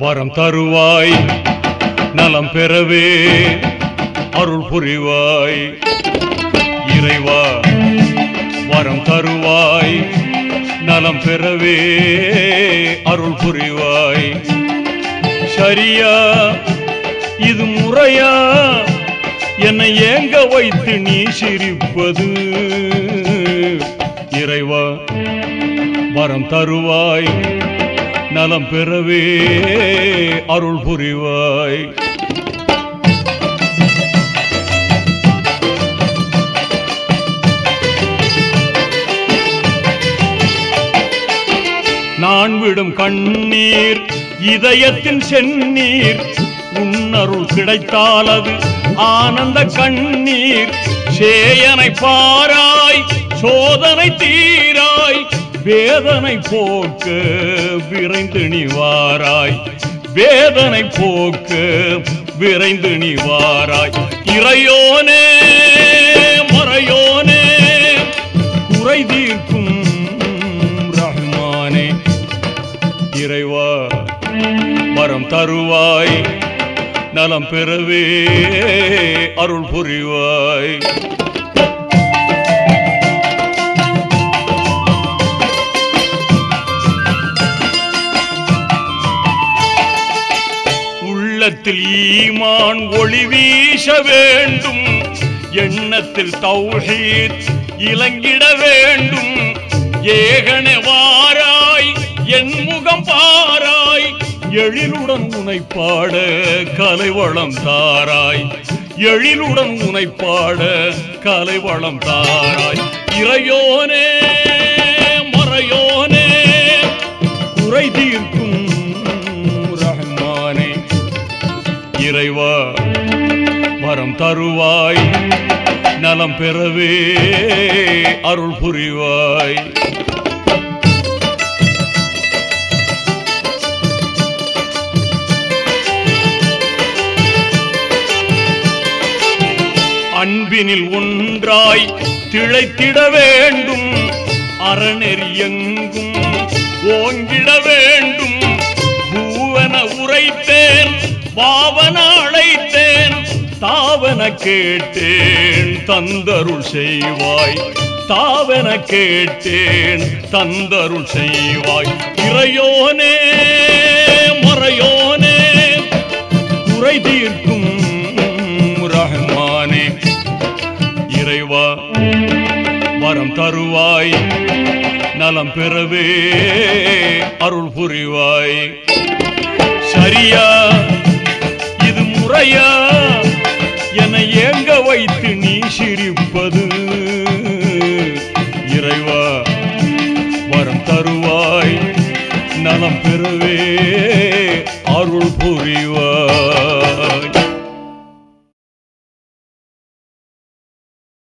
வரம் தருவாய் நலம் பெறவே அருள் புரிவாய் இறைவா வரம் தருவாய் நலம் பெறவே அருள் புரிவாய் சரியா இது முறையா என்னை ஏங்க வைத்து நீ சிரிப்பது இறைவா வரம் தருவாய் நலம் பெறவே அருள் புரிவாய் நான் விடும் கண்ணீர் இதயத்தின் செந்நீர் உன்னருள் கிடைத்தால் அது ஆனந்த கண்ணீர் சேயனை பாராய் சோதனை தீராய் வேதனை போக்க விரைந்து நீ வாராய் வேதனை போக்க விரைந்து நீ வாராய் இறையோனே மறையோனே குறை தீர்க்கும் ரஹ்மானே இறைவா வரம் தருவாய் நலம் பெறவே அருள் புரிவாய் உள்ளத்தில் ஈமான் ஒளி வீச வேண்டும் எண்ணத்தில் தௌஹீத் இலங்கிட வேண்டும் ஏகனே வாராய் என் முகம் பாராய் எழிலுடன் உனை பாட கலைவளம் தாராய் எழிலுடன் உனை பாட கலைவளம் தாராய் இறையோனே மறையோனே குறை தீர்க்கும் ரஹ்மானே இறைவா வரம் தருவாய் நலம் பெறவே அருள் புரிவாய் அன்பினில் ஒன்றாய் திளைத்திட வேண்டும் அறநெறி எங்கும் ஓங்கிட வேண்டும் பூவன உரைத்தேன் பாவன அழைத்தேன் தாவன கேட்டேன் தந்தருள் செய்வாய் தாவன கேட்டேன் தந்தருள் செய்வாய் இறையோனே மறையோனே குறை தீர்க்கும் ரஹ்மானே இறைவா வரம் தருவாய் நலம் பெறவே அருள் புரிவாய் சரியா